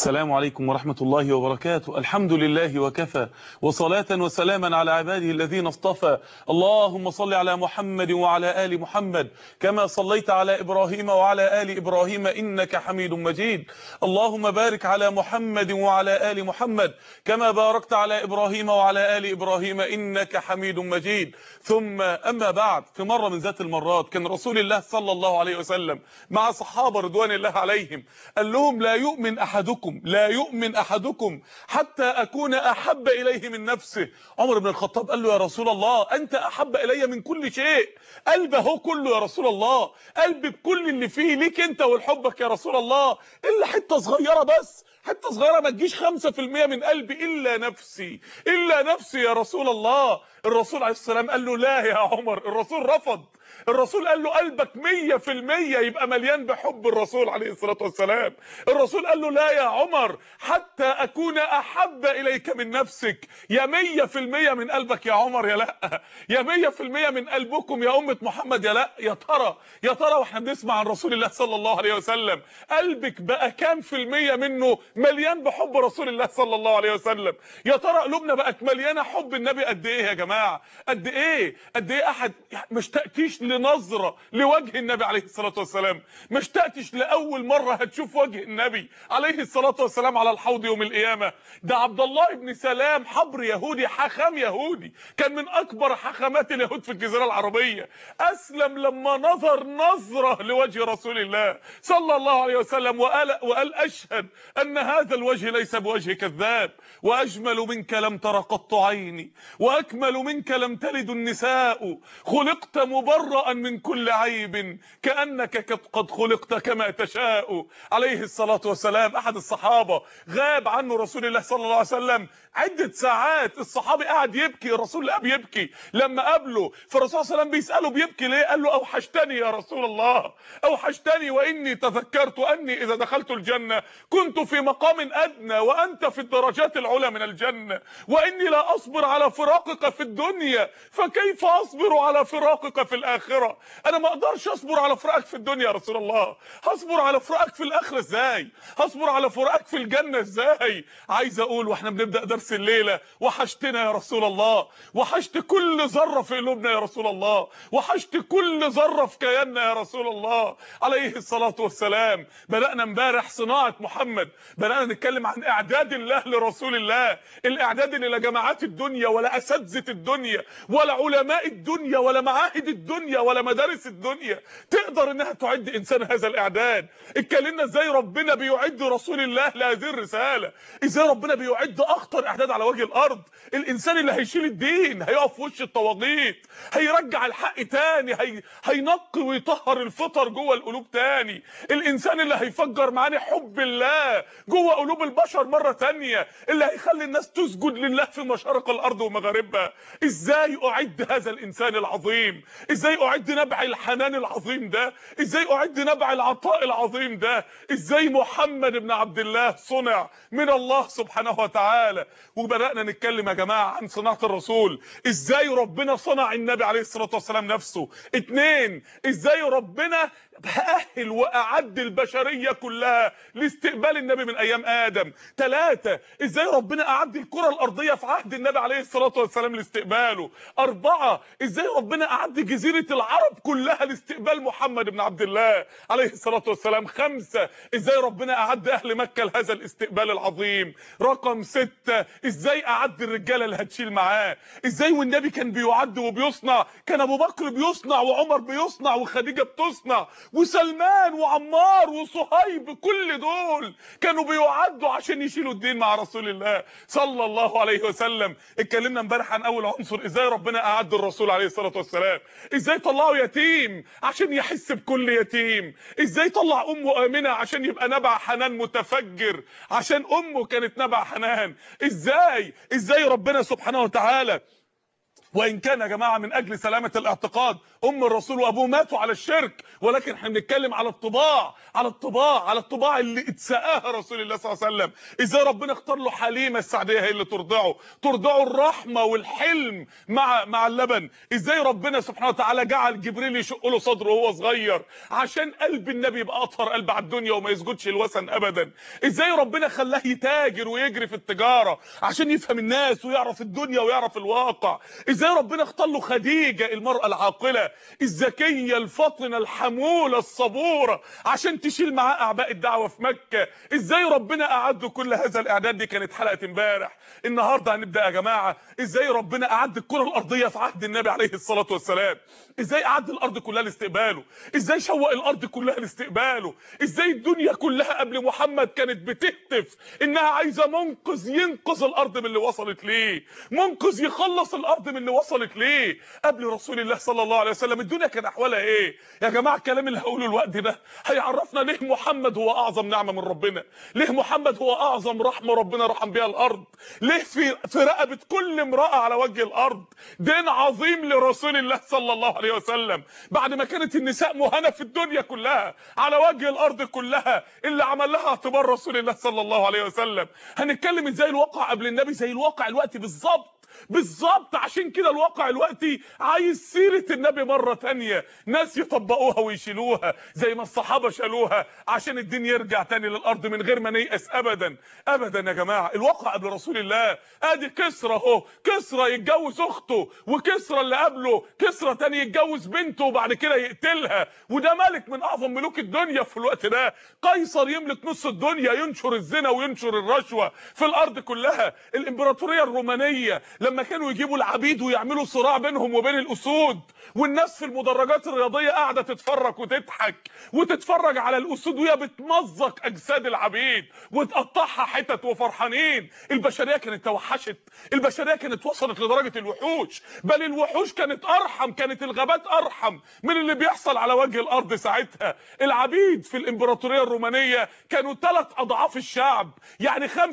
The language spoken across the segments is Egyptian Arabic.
السلام عليكم ورحمة الله وبركاته الحمد لله وكفى وصلاة وسلاما على عباده الذين اصطفى اللهم صل على محمد وعلى آل محمد كما صليت على إبراهيم وعلى آل إبراهيم إنك حميد مجيد اللهم بارك على محمد وعلى آل محمد كما باركت على إبراهيم وعلى آل إبراهيم إنك حميد مجيد ثم أما بعد في مرة من ذات المرات كان رسول الله صلى الله عليه وسلم مع صحابة رضوان الله عليهم قال لهم لا يؤمن أحدكم لا يؤمن أحدكم حتى أكون أحب إليه من نفسه عمر بن الخطاب قال له يا رسول الله أنت أحب إلي من كل شيء قلبه هو كله يا رسول الله قلبي بكل اللي فيه ليك أنت ولحبك يا رسول الله إلا حتة صغيرة بس حتة صغيرة ما تجيش 5% من قلبي إلا نفسي إلا نفسي يا رسول الله الرسول عليه السلام قال له لا يا عمر الرسول رفض الرسول قال له قلبك مية في المية يبقى مليان بحب الرسول عليه الصلاة والسلام الرسول قال له لا يا عمر حتى أكون أحب إليك من نفسك يا مية في المية من قلبك يا عمر يا لا يا مية في المية من قلبكم يا أمة محمد يا لا يا ترى يا ترى واحنا بنسمع عن رسول الله صلى الله عليه وسلم قلبك بقى كام في المية منه مليان بحب رسول الله صلى الله عليه وسلم يا ترى قلوبنا بقت مليانة حب النبي قد ايه يا جماعة قد ايه قد ايه احد مش تأتيش لنظرة لوجه النبي عليه الصلاة والسلام ما اشتقتش لأول مرة هتشوف وجه النبي عليه الصلاة والسلام على الحوض يوم القيامة ده عبد الله بن سلام حبر يهودي حخام يهودي كان من أكبر حخامات اليهود في الجزيرة العربية أسلم لما نظر نظرة لوجه رسول الله صلى الله عليه وسلم وقال, وقال أشهد أن هذا الوجه ليس بوجه كذاب وأجمل منك لم تر قط عيني وأكمل منك لم تلد النساء خلقت مبرأ من كل عيب كأنك قد خلقت كما تشاء عليه الصلاة والسلام أحد الصحابة غاب عنه رسول الله صلى الله عليه وسلم عدة ساعات الصحابي قاعد يبكي الرسول لا بيبكي لما قابله فالرسول صلى الله عليه وسلم بيسأله بيبكي ليه قال له أوحشتني يا رسول الله أوحشتني وإني تذكرت أني إذا دخلت الجنة كنت في مقام أدنى وأنت في الدرجات العلى من الجنة وإني لا أصبر على فراقك في الدنيا فكيف أصبر على فراقك في الآخرة أنا ما أقدرش أصبر على فراقك في الدنيا يا رسول الله هصبر على فراقك في الآخرة إزاي هصبر على فراقك في الجنة إزاي عايز أقول وإحنا بنبدأ درس الليلة وحشتنا يا رسول الله وحشت كل ذرة في قلوبنا يا رسول الله وحشت كل ذرة في كياننا يا رسول الله عليه الصلاة والسلام بدأنا امبارح صناعة محمد بدأنا نتكلم عن إعداد الله لرسول الله الإعداد اللي لا جماعات الدنيا ولا أساتذة الدنيا ولا علماء الدنيا ولا معاهد الدنيا ولا مدارس الدنيا تقدر انها تعد انسان هذا الاعداد اتكلمنا ازاي ربنا بيعد رسول الله لهذه الرساله ازاي ربنا بيعد اخطر اعداد على وجه الارض الانسان اللي هيشيل الدين هيقف في وش الطواغيت هيرجع الحق تاني هي... هينقي ويطهر الفطر جوه القلوب تاني الانسان اللي هيفجر معاني حب الله جوه قلوب البشر مره تانية اللي هيخلي الناس تسجد لله في مشارق الارض ومغاربها ازاي اعد هذا الانسان العظيم ازاي اعد نبع الحنان العظيم ده ازاي اعد نبع العطاء العظيم ده ازاي محمد بن عبد الله صنع من الله سبحانه وتعالى وبدانا نتكلم يا جماعه عن صناعه الرسول ازاي ربنا صنع النبي عليه الصلاه والسلام نفسه اتنين ازاي ربنا أهل وأعد البشرية كلها لاستقبال النبي من أيام آدم ثلاثة إزاي ربنا أعد الكرة الأرضية في عهد النبي عليه الصلاة والسلام لاستقباله أربعة إزاي ربنا أعد جزيرة العرب كلها لاستقبال محمد بن عبد الله عليه الصلاة والسلام خمسة إزاي ربنا أعد أهل مكة لهذا الاستقبال العظيم رقم ستة إزاي أعد الرجالة اللي هتشيل معاه إزاي والنبي كان بيعد وبيصنع كان أبو بكر بيصنع وعمر بيصنع وخديجة بتصنع وسلمان وعمار وصهيب كل دول كانوا بيعدوا عشان يشيلوا الدين مع رسول الله صلى الله عليه وسلم اتكلمنا امبارح عن اول عنصر ازاي ربنا اعد الرسول عليه الصلاه والسلام ازاي طلعوا يتيم عشان يحس بكل يتيم ازاي طلع امه امنه عشان يبقى نبع حنان متفجر عشان امه كانت نبع حنان ازاي ازاي ربنا سبحانه وتعالى وان كان يا جماعه من اجل سلامه الاعتقاد ام الرسول وابوه ماتوا على الشرك ولكن احنا بنتكلم على الطباع على الطباع على الطباع اللي اتسقاها رسول الله صلى الله عليه وسلم ازاي ربنا اختار له حليمه السعديه هي اللي ترضعه ترضعه الرحمه والحلم مع مع اللبن ازاي ربنا سبحانه وتعالى جعل جبريل يشق له صدره وهو صغير عشان قلب النبي يبقى اطهر قلب على الدنيا وما يسجدش الوثن ابدا ازاي ربنا خلاه يتاجر ويجري في التجاره عشان يفهم الناس ويعرف الدنيا ويعرف الواقع ازاي ربنا اختار له خديجه المراه العاقله الذكيه الفطنه الحموله الصبوره عشان تشيل معاه اعباء الدعوه في مكه ازاي ربنا اعد له كل هذا الاعداد دي كانت حلقه امبارح النهارده هنبدا يا جماعه ازاي ربنا اعد الكره الارضيه في عهد النبي عليه الصلاه والسلام ازاي اعد الارض كلها لاستقباله ازاي شوق الارض كلها لاستقباله ازاي الدنيا كلها قبل محمد كانت بتهتف انها عايزه منقذ ينقذ الارض من اللي وصلت ليه منقذ يخلص الارض من اللي وصلت ليه قبل رسول الله صلى الله عليه وسلم الدنيا كان احوالها ايه يا جماعه الكلام اللي هقوله الوقت ده هيعرفنا ليه محمد هو اعظم نعمه من ربنا ليه محمد هو اعظم رحمه ربنا رحم بيها الارض ليه في في رقبه كل امراه على وجه الارض دين عظيم لرسول الله صلى الله عليه وسلم بعد ما كانت النساء مهانه في الدنيا كلها على وجه الارض كلها اللي عمل لها اعتبار رسول الله صلى الله عليه وسلم هنتكلم ازاي الواقع قبل النبي زي الواقع الوقت بالظبط بالظبط عشان كده الواقع الوقتي عايز سيرة النبي مرة تانية ناس يطبقوها ويشيلوها زي ما الصحابة شالوها عشان الدين يرجع تاني للأرض من غير ما نيأس أبدا أبدا يا جماعة الواقع قبل رسول الله ادي كسرى اهو كسرى يتجوز أخته وكسرى اللي قبله كسرى تاني يتجوز بنته وبعد كده يقتلها وده ملك من أعظم ملوك الدنيا في الوقت ده قيصر يملك نص الدنيا ينشر الزنا وينشر الرشوة في الأرض كلها الإمبراطورية الرومانية لما كانوا يجيبوا العبيد ويعملوا صراع بينهم وبين الاسود والناس في المدرجات الرياضيه قاعده تتفرج وتضحك وتتفرج على الاسود وهي بتمزق اجساد العبيد وتقطعها حتت وفرحانين البشريه كانت توحشت البشريه كانت وصلت لدرجه الوحوش بل الوحوش كانت ارحم كانت الغابات ارحم من اللي بيحصل على وجه الارض ساعتها العبيد في الامبراطوريه الرومانيه كانوا ثلاث اضعاف الشعب يعني 75%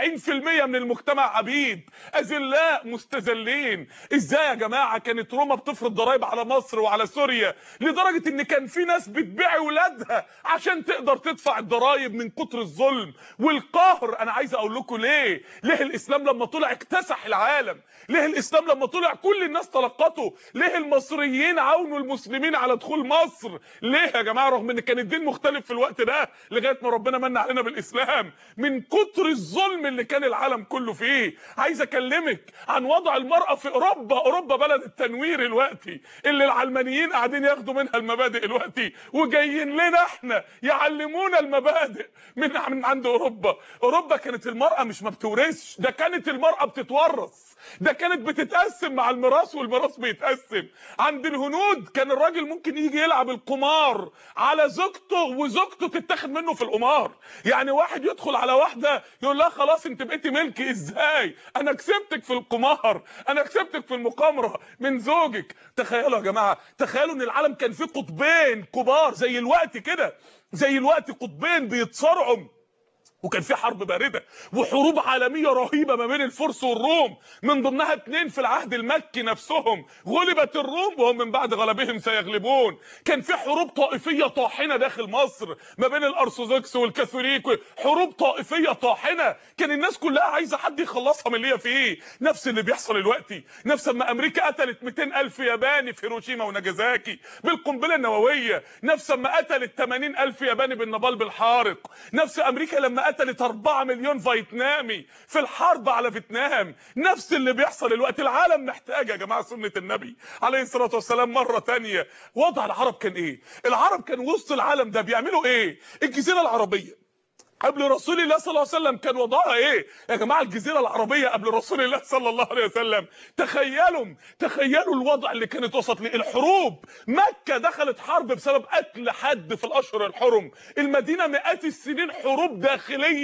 من المجتمع عبيد اذلاء مستذلين ازاي يا جماعه كانت روما بتفرض ضرائب على مصر وعلى سوريا لدرجه ان كان في ناس بتبيع ولادها عشان تقدر تدفع الضرائب من كتر الظلم والقهر انا عايز اقول لكم ليه ليه الاسلام لما طلع اكتسح العالم ليه الاسلام لما طلع كل الناس تلقته ليه المصريين عاونوا المسلمين على دخول مصر ليه يا جماعه رغم ان كان الدين مختلف في الوقت ده لغايه ما ربنا من علينا بالاسلام من كتر الظلم اللي كان العالم كله فيه عايز اكلمك عن وضع المرأة في أوروبا أوروبا بلد التنوير الوقتي اللي العلمانيين قاعدين ياخدوا منها المبادئ الوقتي وجايين لنا احنا يعلمونا المبادئ من من عند أوروبا أوروبا كانت المرأة مش ما بتورثش ده كانت المرأة بتتورث ده كانت بتتقسم مع الميراث والميراث بيتقسم عند الهنود كان الراجل ممكن يجي يلعب القمار على زوجته وزوجته تتاخد منه في القمار يعني واحد يدخل على واحده يقول لها خلاص انت بقيتي ملكي ازاي انا كسبتك في القمار انا كسبتك في المقامره من زوجك تخيلوا يا جماعه تخيلوا ان العالم كان فيه قطبين كبار زي الوقت كده زي الوقت قطبين بيتصارعوا وكان في حرب بارده وحروب عالميه رهيبه ما بين الفرس والروم من ضمنها اتنين في العهد المكي نفسهم غلبت الروم وهم من بعد غلبهم سيغلبون كان في حروب طائفيه طاحنه داخل مصر ما بين الارثوذكس والكاثوليك حروب طائفيه طاحنه كان الناس كلها عايزه حد يخلصها من اللي هي فيه نفس اللي بيحصل دلوقتي نفس ما امريكا قتلت 200 الف ياباني في هيروشيما وناجازاكي بالقنبله النوويه نفس ما قتلت 80 الف ياباني بالنبال بالحارق نفس امريكا لما قتلت 4 مليون فيتنامي في الحرب على فيتنام نفس اللي بيحصل الوقت العالم محتاج يا جماعه سنه النبي عليه الصلاه والسلام مره تانية وضع العرب كان ايه العرب كان وسط العالم ده بيعملوا ايه الجزيره العربيه قبل رسول الله صلى الله عليه وسلم كان وضعها ايه يا جماعه الجزيره العربيه قبل رسول الله صلى الله عليه وسلم تخيلوا تخيلوا الوضع اللي كانت وصلت ليه الحروب مكه دخلت حرب بسبب قتل حد في الاشهر الحرم المدينه مئات السنين حروب داخليه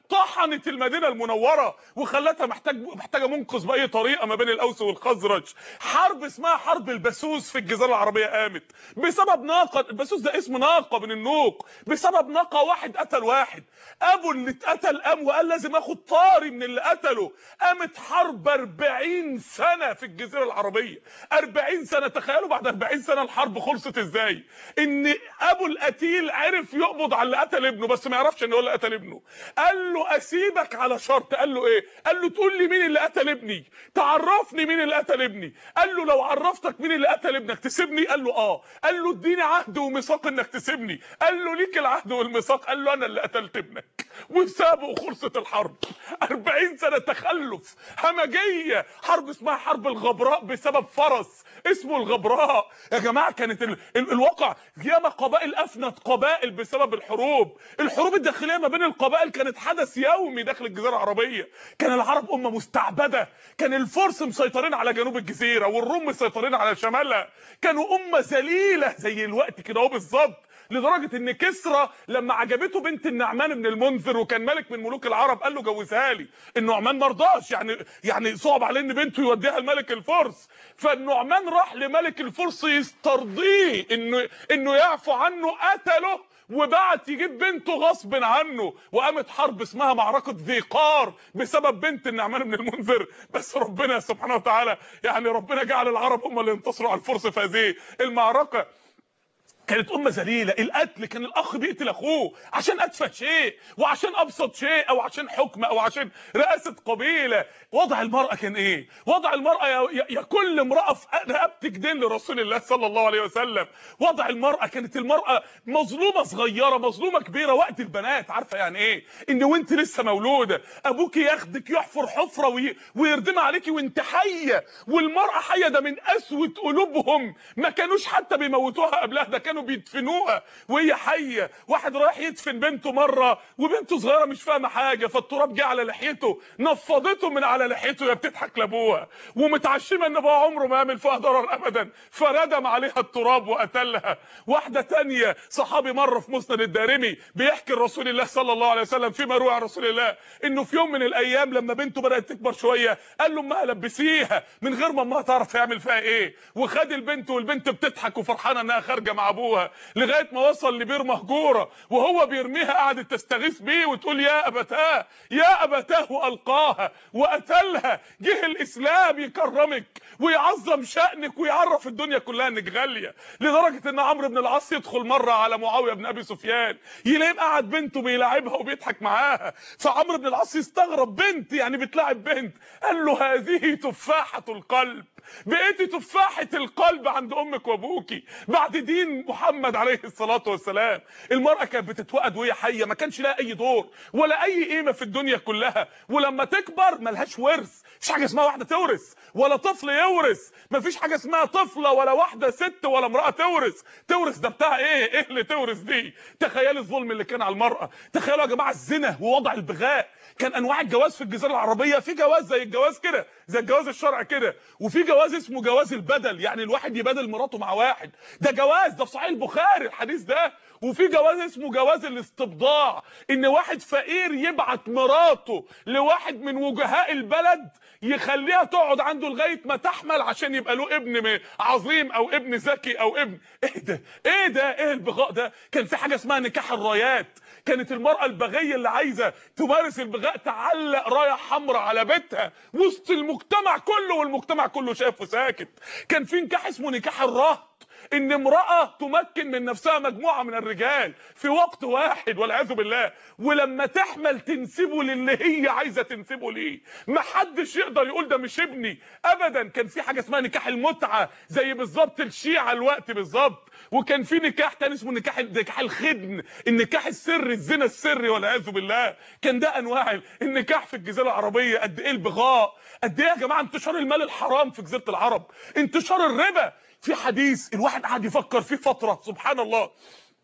طحنت المدينه المنوره وخلتها محتاج محتاجه منقذ باي طريقه ما بين الاوس والخزرج حرب اسمها حرب البسوس في الجزيره العربيه قامت بسبب ناقه البسوس ده اسم ناقه من النوق بسبب ناقه واحد قتل واحد ابو اللي اتقتل قام وقال لازم اخد طاري من اللي قتله قامت حرب 40 سنه في الجزيره العربيه 40 سنه تخيلوا بعد 40 سنه الحرب خلصت ازاي ان ابو القتيل عرف يقبض على اللي قتل ابنه بس ما يعرفش ان هو اللي قتل ابنه قال له اسيبك على شرط قال له ايه قال له تقول لي مين اللي قتل ابني تعرفني مين اللي قتل ابني قال له لو عرفتك مين اللي قتل ابنك تسيبني قال له اه قال له اديني عهد وميثاق انك تسيبني قال له ليك العهد والميثاق قال له انا اللي قتلت ابنك وسابه وخلصت الحرب 40 سنه تخلف همجيه حرب اسمها حرب الغبراء بسبب فرس اسمه الغبراء يا جماعه كانت ال... ال... الواقع ياما قبائل افنت قبائل بسبب الحروب الحروب الداخليه ما بين القبائل كانت حدث يومي داخل الجزيره العربيه كان العرب امه مستعبده كان الفرس مسيطرين على جنوب الجزيره والروم مسيطرين على شمالها كانوا امه ذليله زي الوقت كده اهو بالظبط لدرجه ان كسرى لما عجبته بنت النعمان بن المنذر وكان ملك من ملوك العرب قال له جوزها لي النعمان ما رضاش يعني يعني صعب عليه ان بنته يوديها لملك الفرس فالنعمان راح لملك الفرس يسترضيه انه انه يعفو عنه قتله وبعت يجيب بنته غصب عنه وقامت حرب اسمها معركه ذي قار بسبب بنت النعمان بن المنذر بس ربنا سبحانه وتعالى يعني ربنا جعل العرب هم اللي ينتصروا على الفرس في هذه المعركه كانت امه ذليله القتل كان الاخ بيقتل اخوه عشان اتفه شيء وعشان ابسط شيء او عشان حكم او عشان رئاسه قبيله وضع المراه كان ايه وضع المراه يا, يا كل امراه في رقبتك دين لرسول الله صلى الله عليه وسلم وضع المراه كانت المراه مظلومه صغيره مظلومه كبيره وقت البنات عارفه يعني ايه ان وانت لسه مولوده ابوك ياخدك يحفر حفره وي... ويردم عليكي وانت حيه والمراه حيه ده من اسود قلوبهم ما كانوش حتى بيموتوها قبلها ده كانوا بيدفنوها وهي حيه واحد رايح يدفن بنته مره وبنته صغيره مش فاهمه حاجه فالتراب جه على لحيته نفضته من على لحيته يا بتضحك لابوها ومتعشمه ان ابوها عمره ما يعمل فيها ضرر ابدا فردم عليها التراب وقتلها واحده تانية صحابي مره في مسند الدارمي بيحكي لرسول الله صلى الله عليه وسلم فيما روى عن رسول الله انه في يوم من الايام لما بنته بدات تكبر شويه قال له امها لبسيها من غير ما امها تعرف يعمل فيها ايه وخد البنت والبنت بتضحك وفرحانه انها خارجه مع ابوها لغايه ما وصل لبير مهجوره وهو بيرميها قعدت تستغيث بيه وتقول يا ابتاه يا ابتاه والقاها وقتلها جه الاسلام يكرمك ويعظم شانك ويعرف الدنيا كلها انك غاليه لدرجه ان عمرو بن العاص يدخل مره على معاويه بن ابي سفيان يلاقيه قاعد بنته بيلاعبها وبيضحك معاها فعمرو بن العاص يستغرب بنت يعني بتلاعب بنت قال له هذه تفاحه القلب بقيتي تفاحة القلب عند امك وابوكي بعد دين محمد عليه الصلاة والسلام المرأة كانت بتتوقد وهي حية ما كانش لها اي دور ولا اي قيمة في الدنيا كلها ولما تكبر ملهاش ورث مفيش حاجة اسمها واحدة تورث ولا طفل يورث مفيش حاجة اسمها طفلة ولا واحدة ست ولا امرأة تورث تورث ده بتاع ايه ايه اللي تورث دي تخيلوا الظلم اللي كان على المرأة تخيلوا يا جماعة الزنا ووضع البغاء كان انواع الجواز في الجزيره العربيه في جواز زي الجواز كده زي الجواز الشرعي كده وفي جواز اسمه جواز البدل يعني الواحد يبادل مراته مع واحد ده جواز ده في صحيح البخاري الحديث ده وفي جواز اسمه جواز الاستبضاع ان واحد فقير يبعت مراته لواحد من وجهاء البلد يخليها تقعد عنده لغايه ما تحمل عشان يبقى له ابن عظيم او ابن ذكي او ابن ايه ده ايه ده ايه البغاء ده كان في حاجه اسمها نكاح الرايات كانت المرأة البغية اللي عايزة تمارس البغاء تعلق راية حمراء على بيتها وسط المجتمع كله والمجتمع كله شايف وساكت كان في نكاح اسمه نكاح الرهط ان امرأة تمكن من نفسها مجموعة من الرجال في وقت واحد والعياذ بالله ولما تحمل تنسبه للي هي عايزة تنسبه ليه محدش يقدر يقول ده مش ابني ابدا كان في حاجة اسمها نكاح المتعة زي بالظبط الشيعة الوقت بالظبط وكان في نكاح تاني اسمه نكاح نكاح الخدن النكاح السري الزنا السري والعياذ بالله كان ده انواع النكاح في الجزيره العربيه قد ايه البغاء قد ايه يا جماعه انتشار المال الحرام في جزيره العرب انتشار الربا في حديث الواحد قاعد يفكر فيه فتره سبحان الله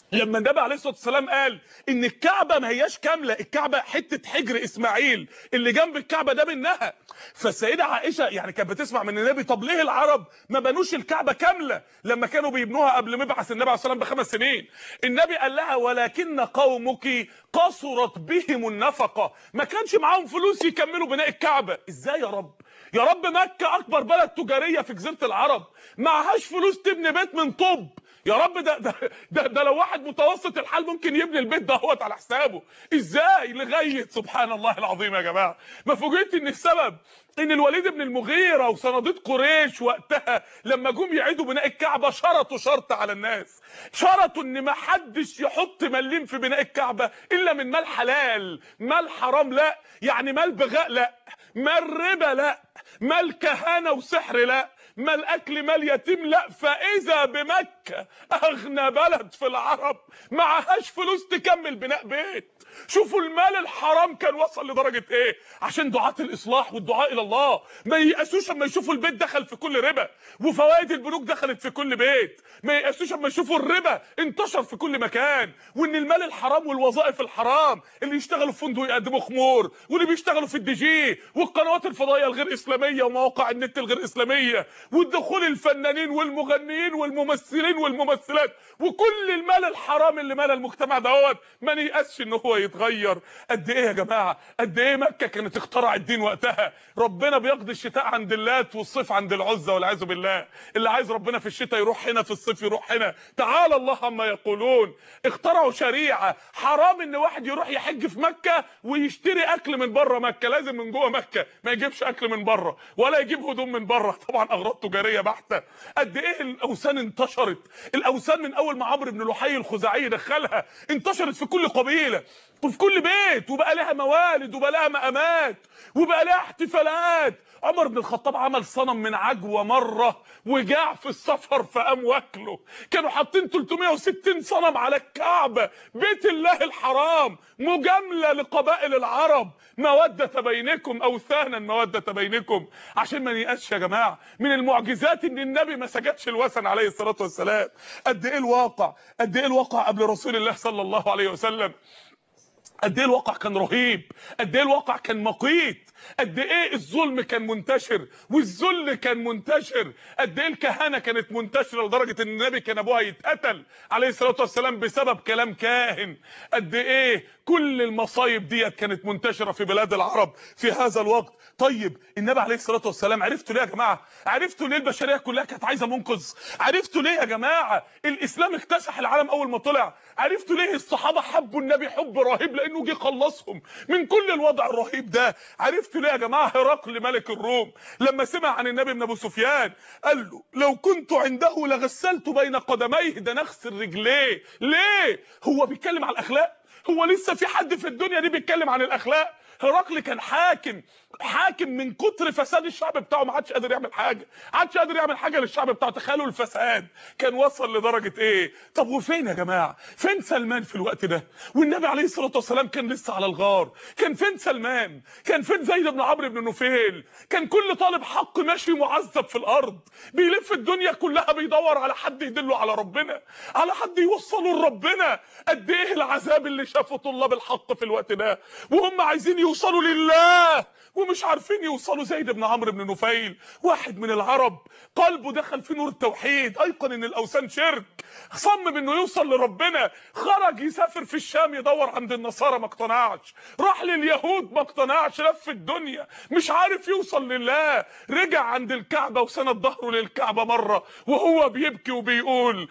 لما النبي عليه الصلاه والسلام قال ان الكعبه ما هياش كامله الكعبه حته حجر اسماعيل اللي جنب الكعبه ده منها فالسيده عائشه يعني كانت بتسمع من النبي طب ليه العرب ما بنوش الكعبه كامله لما كانوا بيبنوها قبل ما يبعث النبي عليه الصلاه والسلام بخمس سنين النبي قال لها ولكن قومك قصرت بهم النفقه ما كانش معاهم فلوس يكملوا بناء الكعبه ازاي يا رب يا رب مكه اكبر بلد تجاريه في جزيره العرب معهاش فلوس تبني بيت من طوب يا رب ده ده ده, ده لو واحد متوسط الحال ممكن يبني البيت دهوت على حسابه ازاي لغايه سبحان الله العظيم يا جماعه ما فوجئت ان السبب ان الوليد بن المغيره وصناديد قريش وقتها لما جم يعيدوا بناء الكعبه شرطوا شرط على الناس شرطوا ان ما حدش يحط مليم في بناء الكعبه الا من مال حلال مال حرام لا يعني مال بغاء لا مال ربا لا مال كهانه وسحر لا مال اكل مال يتيم لا فاذا بمكه اغنى بلد في العرب معهاش فلوس تكمل بناء بيت شوفوا المال الحرام كان وصل لدرجه ايه عشان دعاه الاصلاح والدعاء الى الله ما ييأسوش اما يشوفوا البيت دخل في كل ربا وفوائد البنوك دخلت في كل بيت ما ييأسوش اما يشوفوا الربا انتشر في كل مكان وان المال الحرام والوظائف الحرام اللي يشتغلوا في فندق يقدموا خمور واللي بيشتغلوا في الدي جي والقنوات الفضائيه الغير اسلاميه ومواقع النت الغير اسلاميه والدخول الفنانين والمغنيين والممثلين والممثلات وكل المال الحرام اللي مال المجتمع دوت ما نيأسش ان هو يتغير قد ايه يا جماعه قد ايه مكه كانت اخترع الدين وقتها ربنا بيقضي الشتاء عند اللات والصيف عند العزى والعياذ بالله اللي عايز ربنا في الشتاء يروح هنا في الصيف يروح هنا تعالى الله عما يقولون اخترعوا شريعه حرام ان واحد يروح يحج في مكه ويشتري اكل من بره مكه لازم من جوه مكه ما يجيبش اكل من بره ولا يجيب هدوم من بره طبعا اغراض تجاريه بحته قد ايه الاوثان انتشرت الاوثان من اول ما عمرو بن لحي الخزاعي دخلها انتشرت في كل قبيله وفي كل بيت وبقى لها موالد وبقى لها مقامات وبقى لها احتفالات عمر بن الخطاب عمل صنم من عجوه مره وجاع في السفر فقام واكله كانوا حاطين 360 صنم على الكعبه بيت الله الحرام مجامله لقبائل العرب موده بينكم اوثانا موده بينكم عشان ما نيأسش يا جماعه من المعجزات ان النبي ما سجدش الوثن عليه الصلاه والسلام قد ايه الواقع قد ايه الواقع قبل رسول الله صلى الله عليه وسلم قد ايه الواقع كان رهيب قد ايه الواقع كان مقيت قد ايه الظلم كان منتشر والذل كان منتشر قد ايه الكهنه كانت منتشره لدرجه ان النبي كان ابوها يتقتل عليه الصلاه والسلام بسبب كلام كاهن قد ايه كل المصايب ديت كانت منتشره في بلاد العرب في هذا الوقت طيب النبي عليه الصلاه والسلام عرفتوا ليه يا جماعه عرفتوا ليه البشريه كلها كانت عايزه منقذ عرفتوا ليه يا جماعه الاسلام اكتسح العالم اول ما طلع عرفتوا ليه الصحابه حبوا النبي حب رهيب لانه جه خلصهم من كل الوضع الرهيب ده عرفتوا ليه يا جماعه هرقل ملك الروم لما سمع عن النبي بن ابو سفيان قال له لو كنت عنده لغسلت بين قدميه ده نغسل رجليه ليه هو بيتكلم عن الاخلاق هو لسه في حد في الدنيا دي بيتكلم عن الاخلاق هرقل كان حاكم حاكم من كتر فساد الشعب بتاعه ما عادش قادر يعمل حاجه ما عادش قادر يعمل حاجه للشعب بتاعه تخيلوا الفساد كان وصل لدرجه ايه طب وفين يا جماعه فين سلمان في الوقت ده والنبي عليه الصلاه والسلام كان لسه على الغار كان فين سلمان كان فين زيد بن عمرو بن نفيل كان كل طالب حق ماشي معذب في الارض بيلف الدنيا كلها بيدور على حد يدله على ربنا على حد يوصله لربنا قد ايه العذاب اللي شافه طلاب الحق في الوقت ده وهم عايزين يوصلوا لله ومش عارفين يوصلوا زيد بن عمرو بن نفيل واحد من العرب قلبه دخل في نور التوحيد ايقن ان الاوثان شرك صمم انه يوصل لربنا خرج يسافر في الشام يدور عند النصارى ما اقتنعش راح لليهود ما اقتنعش لف الدنيا مش عارف يوصل لله رجع عند الكعبه وسند ظهره للكعبه مره وهو بيبكي وبيقول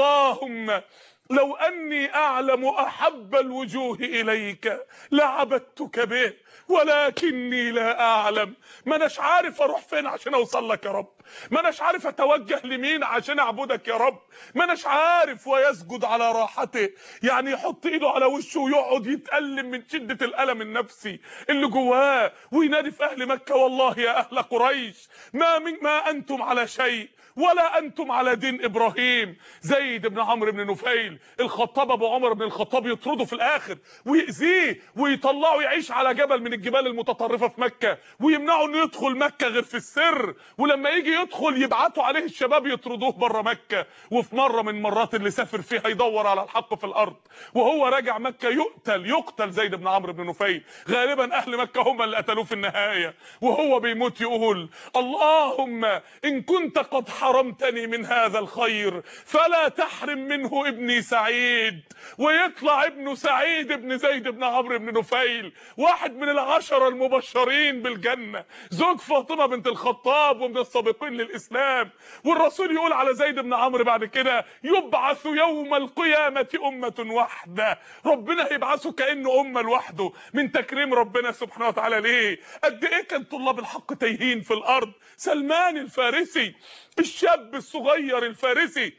اللهم لو اني اعلم احب الوجوه اليك لعبدتك به ولكني لا اعلم ما اناش عارف اروح فين عشان اوصل لك يا رب ما اناش عارف اتوجه لمين عشان اعبدك يا رب ما اناش عارف ويسجد على راحته يعني يحط ايده على وشه ويقعد يتألم من شدة الألم النفسي اللي جواه وينادي في اهل مكة والله يا اهل قريش ما من ما انتم على شيء ولا انتم على دين ابراهيم زيد بن عمرو بن نفيل الخطاب ابو عمر بن الخطاب يطرده في الاخر ويأذيه ويطلعه يعيش على جبل من الجبال المتطرفه في مكه ويمنعه انه يدخل مكه غير في السر ولما يجي يدخل يبعتوا عليه الشباب يطردوه بره مكه وفي مره من مرات اللي سافر فيها يدور على الحق في الارض وهو راجع مكه يقتل يقتل زيد بن عمرو بن نفيل غالبا اهل مكه هم اللي قتلوه في النهايه وهو بيموت يقول اللهم ان كنت قد حرمتني من هذا الخير فلا تحرم منه ابني سعيد ويطلع ابنه سعيد ابن زيد بن عمرو بن نفيل واحد من العشرة المبشرين بالجنة زوج فاطمة بنت الخطاب ومن السابقين للإسلام والرسول يقول على زيد بن عمرو بعد كده يبعث يوم القيامة أمة واحدة ربنا هيبعثه كأنه أمة لوحده من تكريم ربنا سبحانه وتعالى ليه قد إيه كان طلاب الحق تايهين في الأرض سلمان الفارسي الشاب الصغير الفارسي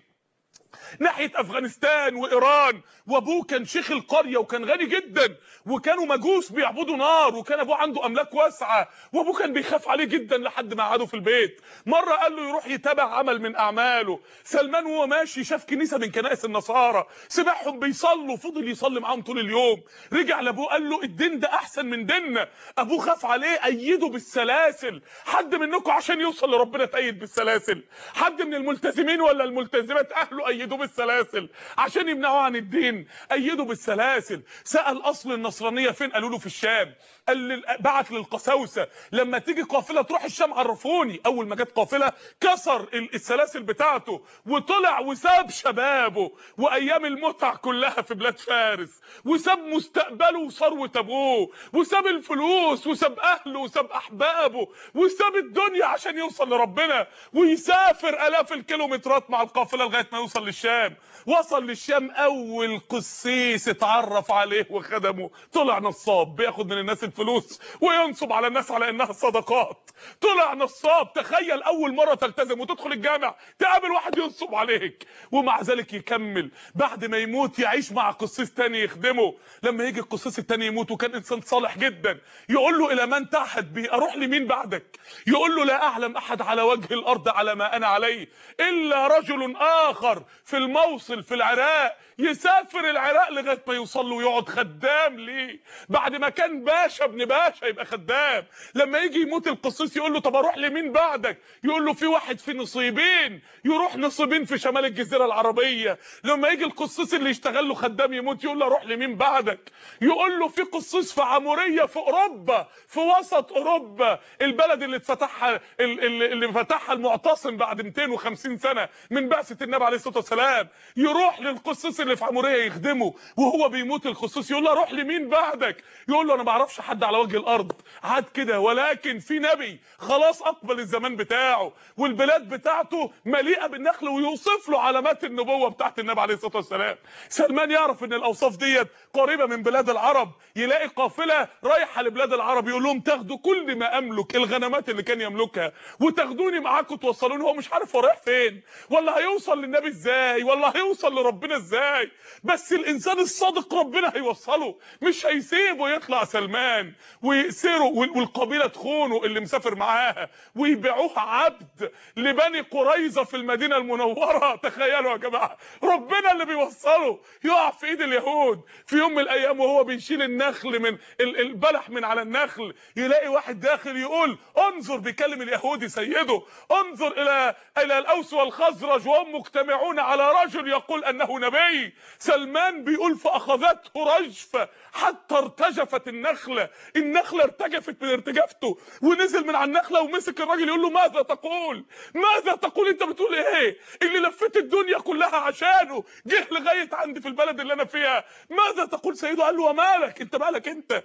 ناحيه افغانستان وايران وابوه كان شيخ القريه وكان غني جدا وكانوا مجوس بيعبدوا نار وكان ابوه عنده املاك واسعه وابوه كان بيخاف عليه جدا لحد ما قعدوا في البيت مره قال له يروح يتابع عمل من اعماله سلمان وهو ماشي شاف كنيسه من كنائس النصارى سمعهم بيصلوا فضل يصلي معاهم طول اليوم رجع لابوه قال له الدين ده احسن من ديننا ابوه خاف عليه ايده بالسلاسل حد منكم عشان يوصل لربنا تأيد بالسلاسل حد من الملتزمين ولا الملتزمات اهله ايدوه بالسلاسل عشان يمنعوه عن الدين ايدوا بالسلاسل سال اصل النصرانيه فين قالوا له في الشام قال لل... بعت للقساوسه لما تيجي قافله تروح الشام عرفوني اول ما جت قافله كسر السلاسل بتاعته وطلع وساب شبابه وايام المتع كلها في بلاد فارس وساب مستقبله وثروه ابوه وساب الفلوس وساب اهله وساب احبابه وساب الدنيا عشان يوصل لربنا ويسافر الاف الكيلومترات مع القافله لغايه ما يوصل للشام وصل للشام اول قسيس اتعرف عليه وخدمه طلع نصاب بياخد من الناس الفلوس وينصب على الناس على انها صدقات طلع نصاب تخيل اول مره تلتزم وتدخل الجامع تقابل واحد ينصب عليك ومع ذلك يكمل بعد ما يموت يعيش مع قسيس تاني يخدمه لما يجي القسيس التاني يموت وكان انسان صالح جدا يقول له الى من تعهد بي اروح لمين بعدك يقول له لا اعلم احد على وجه الارض على ما انا عليه الا رجل اخر في الموصل في العراق يسافر العراق لغايه ما يوصل له ويقعد خدام ليه بعد ما كان باشا ابن باشا يبقى خدام لما يجي يموت القسيس يقول له طب اروح لمين بعدك يقول له في واحد في نصيبين يروح نصيبين في شمال الجزيره العربيه لما يجي القسيس اللي يشتغل له خدام يموت يقول له اروح لمين بعدك يقول له في قسيس في عموريه في اوروبا في وسط اوروبا البلد اللي اتفتحها اللي فتحها المعتصم بعد 250 سنه من بعثه النبي عليه الصلاه والسلام يروح للقسيس اللي في عموريه يخدمه وهو بيموت القسيس يقول له اروح لمين بعدك يقول له انا ما اعرفش حد على وجه الارض عاد كده ولكن في نبي خلاص اقبل الزمان بتاعه والبلاد بتاعته مليئه بالنخل ويوصف له علامات النبوه بتاعت النبي عليه الصلاه والسلام سلمان يعرف ان الاوصاف ديت قريبه من بلاد العرب يلاقي قافله رايحه لبلاد العرب يقول لهم تاخدوا كل ما املك الغنمات اللي كان يملكها وتاخدوني معاكم توصلوني هو مش عارف هو رايح فين ولا هيوصل للنبي ازاي ولا هيوصل لربنا ازاي بس الانسان الصادق ربنا هيوصله مش هيسيبه يطلع سلمان ويأسره والقبيله تخونه اللي مسافر معاها ويبيعوه عبد لبني قريظه في المدينه المنوره تخيلوا يا جماعه ربنا اللي بيوصله يقع في ايد اليهود في يوم من الايام وهو بيشيل النخل من البلح من على النخل يلاقي واحد داخل يقول انظر بيكلم اليهودي سيده انظر الى الى الاوس والخزرج وهم مجتمعون على رجل يقول انه نبي سلمان بيقول فاخذته رجفه حتى ارتجفت النخله النخله ارتجفت من ارتجافته ونزل من على النخله ومسك الراجل يقول له ماذا تقول ماذا تقول انت بتقول ايه اللي لفيت الدنيا كلها عشانه جه لغايه عندي في البلد اللي انا فيها ماذا تقول سيده قال له ومالك انت مالك انت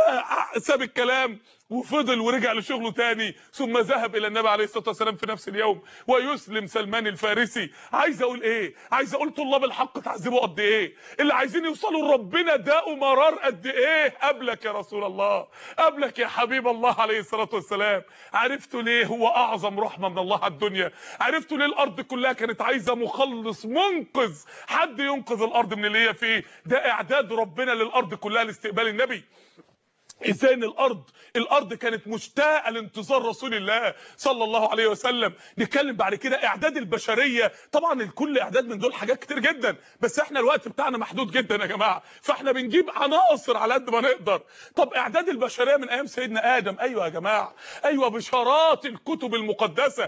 فساب الكلام وفضل ورجع لشغله تاني ثم ذهب الى النبي عليه الصلاه والسلام في نفس اليوم ويسلم سلمان الفارسي عايز اقول ايه عايز اقول طلاب الحق تعذبوا قد ايه اللي عايزين يوصلوا لربنا داقوا مرار قد ايه قبلك يا رسول الله قبلك يا حبيب الله عليه الصلاه والسلام عرفتوا ليه هو اعظم رحمه من الله على الدنيا عرفتوا ليه الارض كلها كانت عايزه مخلص منقذ حد ينقذ الارض من اللي هي فيه ده اعداد ربنا للارض كلها لاستقبال النبي ازاي ان الارض الارض كانت مشتاقه لانتظار رسول الله صلى الله عليه وسلم نتكلم بعد كده اعداد البشريه طبعا الكل اعداد من دول حاجات كتير جدا بس احنا الوقت بتاعنا محدود جدا يا جماعه فاحنا بنجيب عناصر على قد ما نقدر طب اعداد البشريه من ايام سيدنا ادم ايوه يا جماعه ايوه بشارات الكتب المقدسه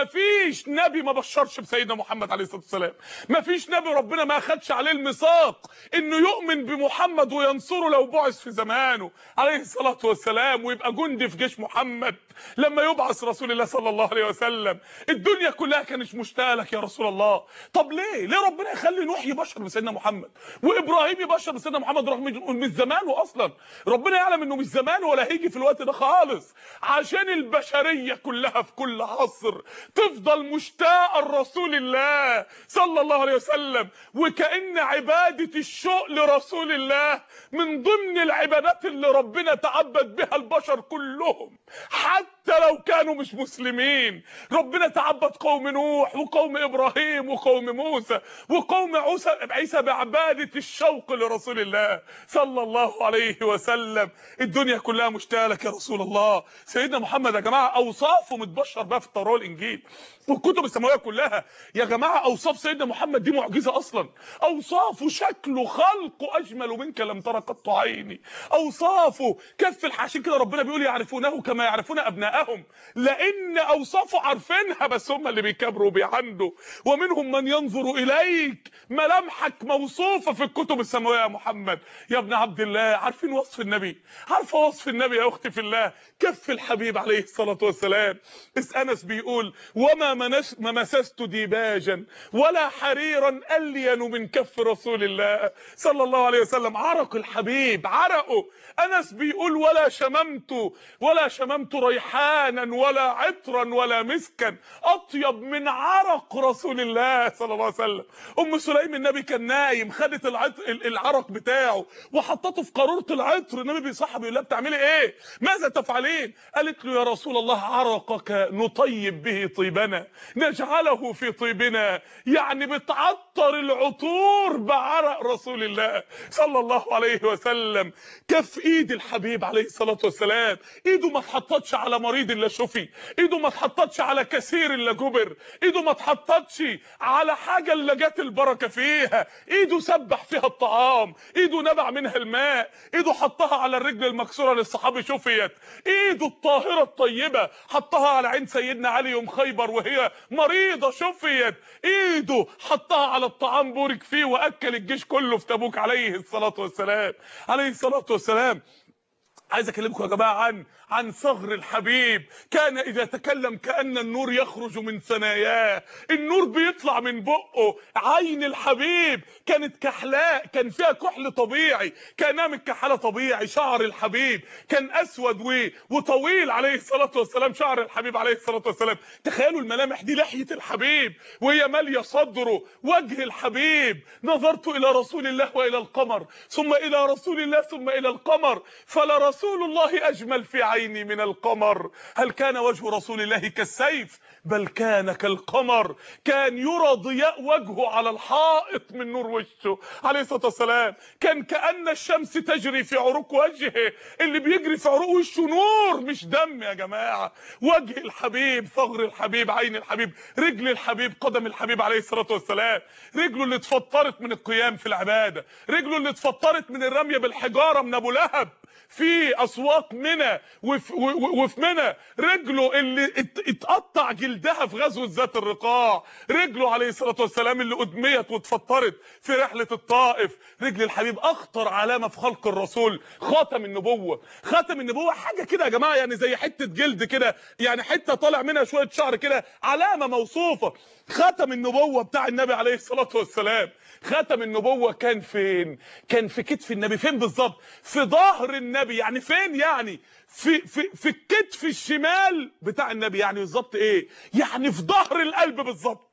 مفيش نبي ما بشرش بسيدنا محمد عليه الصلاه والسلام مفيش نبي ربنا ما اخدش عليه الميثاق انه يؤمن بمحمد وينصره لو بعث في زمانه عليه الصلاه والسلام ويبقى جندي في جيش محمد لما يبعث رسول الله صلى الله عليه وسلم الدنيا كلها كانت مشتاقه لك يا رسول الله طب ليه ليه ربنا يخلي نوح يبشر بسيدنا محمد وابراهيم يبشر بسيدنا محمد رغم إنه مش زمانه اصلا ربنا يعلم انه مش زمانه ولا هيجي في الوقت ده خالص عشان البشريه كلها في كل عصر تفضل مشتاقه لرسول الله صلى الله عليه وسلم وكأن عباده الشوق لرسول الله من ضمن العبادات اللي ربنا تعبد بها البشر كلهم حتى لو كانوا مش مسلمين ربنا تعبد قوم نوح وقوم ابراهيم وقوم موسى وقوم عيسى عيسى بعباده الشوق لرسول الله صلى الله عليه وسلم الدنيا كلها مشتاقه لك يا رسول الله سيدنا محمد يا جماعه اوصافه متبشر بها في التوراه والانجيل والكتب السماويه كلها يا جماعه اوصاف سيدنا محمد دي معجزه اصلا اوصافه شكله خلقه اجمل منك لم ترى قط عيني اوصافه كف الحاشين كده ربنا بيقول يعرفونه كما يعرفون ابناءهم لان اوصافه عارفينها بس هم اللي بيكبروا بيعندوا ومنهم من ينظر اليك ملامحك موصوفه في الكتب السماويه يا محمد يا ابن عبد الله عارفين وصف النبي عارفه وصف النبي يا اختي في الله كف الحبيب عليه الصلاه والسلام اس انس بيقول وما منس ما مسست ديباجا ولا حريرا الين من كف رسول الله صلى الله عليه وسلم عرق الحبيب عرقه انس بيقول ولا شممت ولا شممت ريحانا ولا عطرا ولا مسكا اطيب من عرق رسول الله صلى الله عليه وسلم ام سليم النبي كان نايم خدت العطر العرق بتاعه وحطته في قاروره العطر النبي بيصحى بيقول لها بتعملي ايه ماذا تفعلين قالت له يا رسول الله عرقك نطيب به طيبنا نجعله في طيبنا يعني بتعطر العطور بعرق رسول الله صلى الله عليه وسلم كف ايد الحبيب عليه الصلاه والسلام ايده ما اتحطتش على مريض الا شفي ايده ما اتحطتش على كثير الا جبر ايده ما اتحطتش على حاجه الا جت البركه فيها ايده سبح فيها الطعام ايده نبع منها الماء ايده حطها على الرجل المكسوره للصحابي شفيت ايده الطاهره الطيبه حطها على عين سيدنا علي يوم خيبر وهي مريضه شفيت ايده حطها على الطعام بورك فيه واكل الجيش كله في تبوك عليه الصلاه والسلام عليه الصلاه والسلام عايز اكلمكم يا جماعه عن عن صغر الحبيب كان اذا تكلم كان النور يخرج من ثناياه النور بيطلع من بقه عين الحبيب كانت كحلاء كان فيها كحل طبيعي كانها متكحله طبيعي شعر الحبيب كان اسود و... وطويل عليه الصلاه والسلام شعر الحبيب عليه الصلاه والسلام تخيلوا الملامح دي لحيه الحبيب وهي ماليه صدره وجه الحبيب نظرت الى رسول الله والى القمر ثم الى رسول الله ثم الى القمر فلا رسول الله اجمل في عيني من القمر هل كان وجه رسول الله كالسيف بل كان كالقمر كان يرى ضياء وجهه على الحائط من نور وشه عليه الصلاه والسلام كان كان الشمس تجري في عروق وجهه اللي بيجري في عروق وشه نور مش دم يا جماعه وجه الحبيب ثغر الحبيب عين الحبيب رجل الحبيب قدم الحبيب عليه الصلاه والسلام رجله اللي اتفطرت من القيام في العباده رجله اللي اتفطرت من الرميه بالحجاره من ابو لهب في اسواق منى وفي, وفي منى رجله اللي ات- اتقطع جلدها في غزوه ذات الرقاع رجله عليه الصلاه والسلام اللي ادميت واتفطرت في رحله الطائف رجل الحبيب اخطر علامه في خلق الرسول خاتم النبوه خاتم النبوه حاجه كده يا جماعه يعني زي حته جلد كده يعني حته طالع منها شويه شعر كده علامه موصوفه خاتم النبوه بتاع النبي عليه الصلاه والسلام خاتم النبوه كان فين كان في كتف النبي فين بالظبط في ظهر النبي يعني فين يعني في في في الكتف الشمال بتاع النبي يعني بالظبط ايه يعني في ظهر القلب بالظبط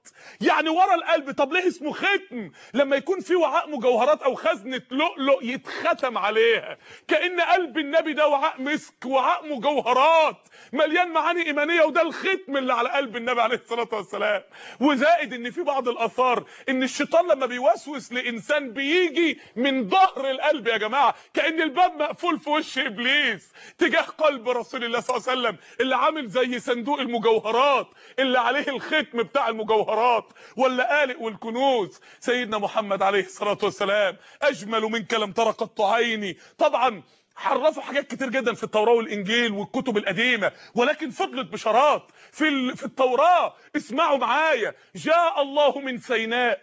يعني ورا القلب طب ليه اسمه ختم لما يكون في وعاء مجوهرات او خزنه لؤلؤ يتختم عليها كان قلب النبي ده وعاء مسك وعاء مجوهرات مليان معاني ايمانيه وده الختم اللي على قلب النبي عليه الصلاه والسلام وزائد ان في بعض الاثار ان الشيطان لما بيوسوس لانسان بيجي من ظهر القلب يا جماعه كان الباب مقفول في وش ابليس تجاه قلب رسول الله صلى الله عليه وسلم اللي عامل زي صندوق المجوهرات اللي عليه الختم بتاع المجوهرات ولا قالق والكنوز سيدنا محمد عليه الصلاه والسلام اجمل منك لم تر قط عيني طبعا حرفوا حاجات كتير جدا في التوراة والإنجيل والكتب القديمة ولكن فضلت بشارات في في التوراة اسمعوا معايا جاء الله من سيناء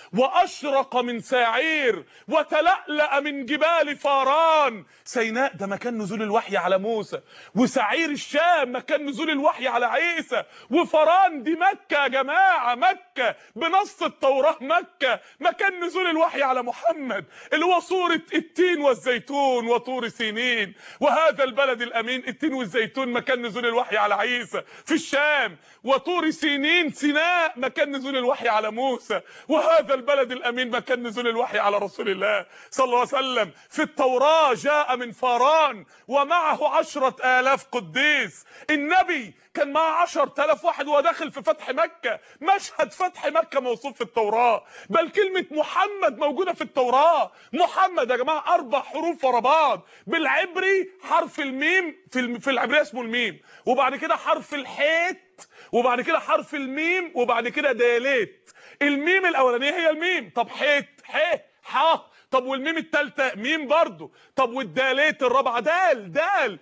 وأشرق من ساعير وتلألأ من جبال فاران سيناء ده مكان نزول الوحي على موسى وسعير الشام مكان نزول الوحي على عيسى وفاران دي مكة يا جماعة مكة بنص التوراة مكة مكان نزول الوحي على محمد اللي هو صورة التين والزيتون وطور سينين وهذا البلد الأمين التين والزيتون مكان نزول الوحي على عيسى في الشام وطور سينين سيناء مكان نزول الوحي على موسى وهذا البلد الأمين مكان نزول الوحي على رسول الله صلى الله عليه وسلم في التوراة جاء من فاران ومعه عشرة آلاف قديس النبي كان معاه عشر آلاف واحد وهو داخل في فتح مكة مشهد فتح مكة موصوف في التوراة بل كلمة محمد موجودة في التوراة محمد يا جماعة أربع حروف ورا بعض بالعبري حرف الميم في الم- في العبرية اسمه الميم وبعد كده حرف الحيت وبعد كده حرف الميم وبعد كده داليت الميم الاولانيه هي الميم طب حيت ح ح طب والميم الثالثه ميم برضو طب والداليت الرابعه دال دال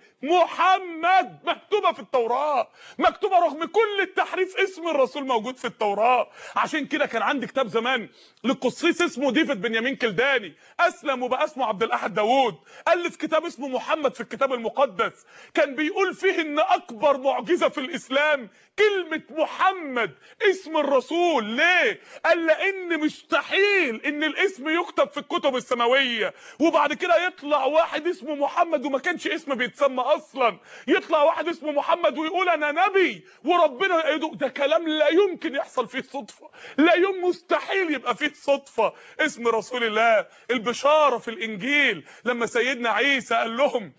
محمد مكتوبه في التوراه مكتوبه رغم كل التحريف اسم الرسول موجود في التوراه عشان كده كان عندي كتاب زمان للقصيص اسمه ديفيد بنيامين كلداني اسلم وبقى اسمه عبد الاحد داوود الف كتاب اسمه محمد في الكتاب المقدس كان بيقول فيه ان اكبر معجزه في الاسلام كلمه محمد اسم الرسول ليه قال لان مستحيل ان الاسم يكتب في الكتب السماويه وبعد كده يطلع واحد اسمه محمد وما كانش اسم بيتسمى اصلا يطلع واحد اسمه محمد ويقول انا نبي وربنا يأيده ده كلام لا يمكن يحصل فيه صدفه لا يوم مستحيل يبقى فيه صدفه اسم رسول الله البشاره في الانجيل لما سيدنا عيسى قال لهم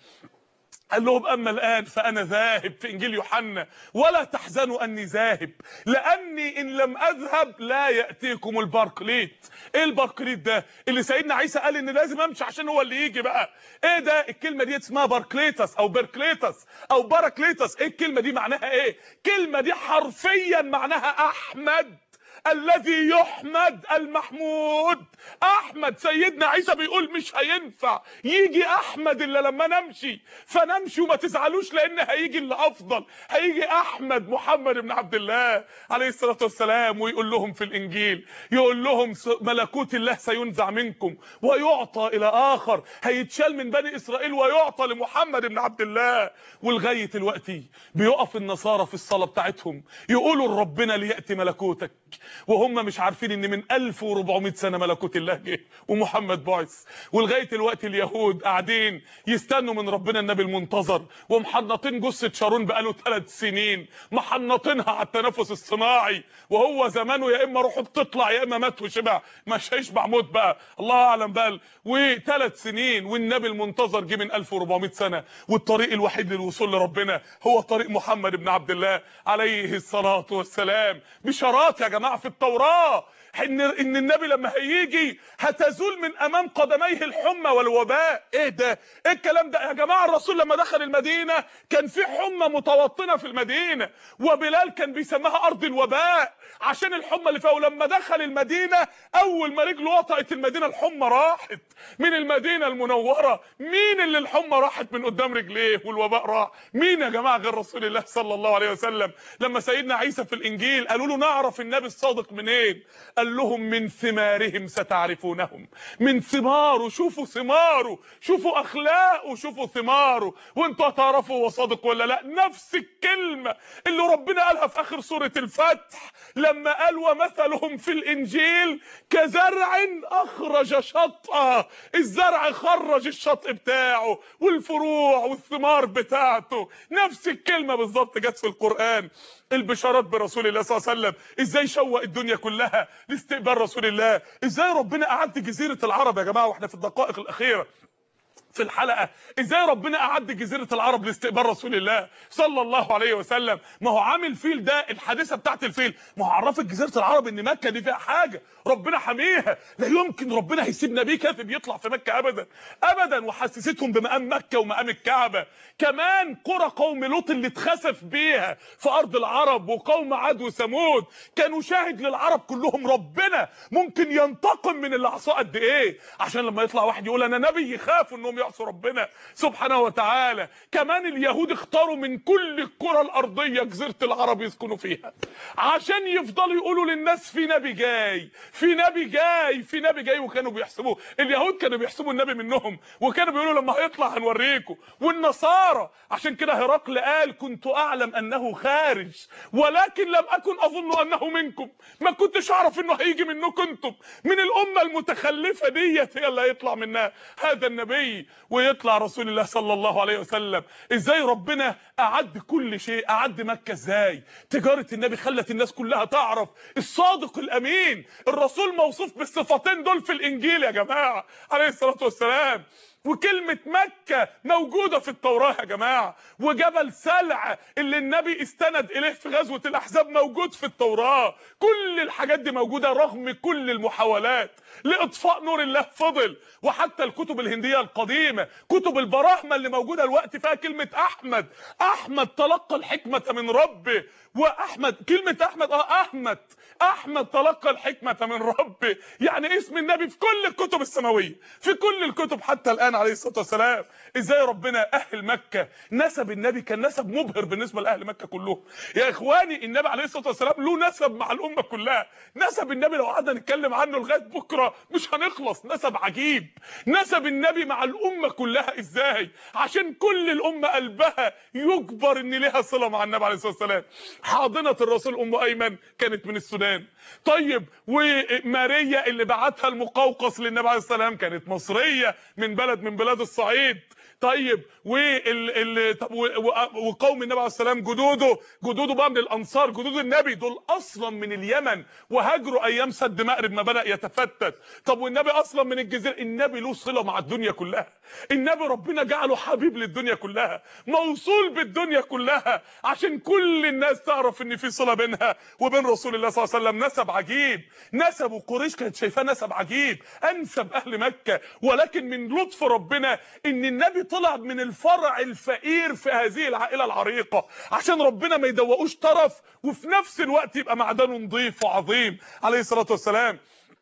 قال لهم اما الان فانا ذاهب في انجيل يوحنا ولا تحزنوا اني ذاهب لاني ان لم اذهب لا ياتيكم البرقليت ايه البرقليت ده اللي سيدنا عيسى قال ان لازم امشي عشان هو اللي يجي بقى ايه ده الكلمه دي اسمها باركليتس او بيركليتس او باراكليتس ايه الكلمه دي معناها ايه كلمه دي حرفيا معناها احمد الذي يحمد المحمود احمد سيدنا عيسى بيقول مش هينفع يجي احمد الا لما نمشي فنمشي وما تزعلوش لان هيجي اللي افضل هيجي احمد محمد بن عبد الله عليه الصلاه والسلام ويقول لهم في الانجيل يقول لهم س- ملكوت الله سينزع منكم ويعطى الى اخر هيتشال من بني اسرائيل ويعطى لمحمد بن عبد الله ولغايه دلوقتي بيقف النصارى في الصلاه بتاعتهم يقولوا لربنا لياتي ملكوتك وهم مش عارفين ان من 1400 سنه ملكوت الله جه ومحمد بعث ولغايه الوقت اليهود قاعدين يستنوا من ربنا النبي المنتظر ومحنطين جثه شارون بقاله ثلاث سنين محنطينها على التنفس الصناعي وهو زمانه يا اما روحه بتطلع يا اما مات وشبع مش هيشبع موت بقى الله اعلم بقى وثلاث سنين والنبي المنتظر جه من 1400 سنه والطريق الوحيد للوصول لربنا هو طريق محمد بن عبد الله عليه الصلاه والسلام بشارات يا جماعه في التوراه ان ان النبي لما هيجي هتزول من امام قدميه الحمى والوباء ايه ده ايه الكلام ده يا جماعه الرسول لما دخل المدينه كان في حمى متوطنه في المدينه وبلال كان بيسميها ارض الوباء عشان الحمى اللي فيها ولما دخل المدينه اول ما رجله وطئت المدينه الحمى راحت من المدينه المنوره مين اللي الحمى راحت من قدام رجليه والوباء راح مين يا جماعه غير رسول الله صلى الله عليه وسلم لما سيدنا عيسى في الانجيل قالوا له نعرف النبي الصادق منين قال لهم من ثمارهم ستعرفونهم من ثماره شوفوا ثماره شوفوا اخلاقه شوفوا ثماره وانتوا هتعرفوا هو صادق ولا لا نفس الكلمه اللي ربنا قالها في اخر سوره الفتح لما قال ومثلهم في الانجيل كزرع اخرج شطأه الزرع خرج الشطء بتاعه والفروع والثمار بتاعته نفس الكلمه بالظبط جت في القران البشارات برسول الله صلى الله عليه وسلم ازاي شوق الدنيا كلها لاستقبال رسول الله ازاي ربنا اعد جزيره العرب يا جماعه واحنا في الدقائق الاخيره في الحلقه ازاي ربنا اعد جزيره العرب لاستقبال رسول الله صلى الله عليه وسلم ما هو عامل فيل ده الحادثه بتاعت الفيل ما هو عرفت جزيره العرب ان مكه دي فيها حاجه ربنا حميها لا يمكن ربنا هيسيب نبي كاذب يطلع في مكه ابدا ابدا وحسستهم بمقام مكه ومقام الكعبه كمان قرى قوم لوط اللي اتخسف بيها في ارض العرب وقوم عاد وثمود كانوا شاهد للعرب كلهم ربنا ممكن ينتقم من اللي عصاه قد ايه عشان لما يطلع واحد يقول انا نبي يخافوا انهم يعصوا ربنا سبحانه وتعالى كمان اليهود اختاروا من كل الكره الارضيه جزيره العرب يسكنوا فيها عشان يفضلوا يقولوا للناس في نبي جاي في نبي جاي في نبي جاي وكانوا بيحسبوه اليهود كانوا بيحسبوا النبي منهم وكانوا بيقولوا لما هيطلع هنوريكم والنصارى عشان كده هرقل قال كنت اعلم انه خارج ولكن لم اكن اظن انه منكم ما كنتش اعرف انه هيجي منكم انتم من الامه المتخلفه ديت هي اللي هيطلع منها هذا النبي ويطلع رسول الله صلى الله عليه وسلم ازاي ربنا اعد كل شيء اعد مكه ازاي تجاره النبي خلت الناس كلها تعرف الصادق الامين الرسول موصوف بالصفتين دول في الانجيل يا جماعه عليه الصلاه والسلام وكلمة مكة موجودة في التوراة يا جماعة وجبل سلع اللي النبي استند إليه في غزوة الأحزاب موجود في التوراة كل الحاجات دي موجودة رغم كل المحاولات لإطفاء نور الله فضل وحتى الكتب الهندية القديمة كتب البراهمة اللي موجودة الوقت فيها كلمة أحمد أحمد تلقى الحكمة من ربه وأحمد كلمة أحمد آه أحمد احمد تلقى الحكمه من ربه يعني اسم النبي في كل الكتب السماويه في كل الكتب حتى الان عليه الصلاه والسلام ازاي ربنا اهل مكه نسب النبي كان نسب مبهر بالنسبه لاهل مكه كلهم يا اخواني النبي عليه الصلاه والسلام له نسب مع الامه كلها نسب النبي لو قعدنا نتكلم عنه لغايه بكره مش هنخلص نسب عجيب نسب النبي مع الامه كلها ازاي عشان كل الامه قلبها يجبر ان ليها صله مع النبي عليه الصلاه والسلام حاضنه الرسول ام ايمن كانت من السودان طيب وماريا اللي بعتها المقوقس للنبي عليه السلام كانت مصريه من بلد من بلاد الصعيد طيب وال ال... طب وقوم النبي عليه السلام جدوده جدوده بقى من الانصار جدود النبي دول اصلا من اليمن وهاجروا ايام سد مأرب ما بدا يتفتت طب والنبي اصلا من الجزيره النبي له صله مع الدنيا كلها النبي ربنا جعله حبيب للدنيا كلها موصول بالدنيا كلها عشان كل الناس تعرف ان في صله بينها وبين رسول الله صلى الله عليه وسلم نسب عجيب نسب قريش كانت شايفاه نسب عجيب انسب اهل مكه ولكن من لطف ربنا ان النبي طلع من الفرع الفقير في هذه العائله العريقه عشان ربنا ما يدوقوش طرف وفي نفس الوقت يبقى معدنه نظيف وعظيم عليه الصلاه والسلام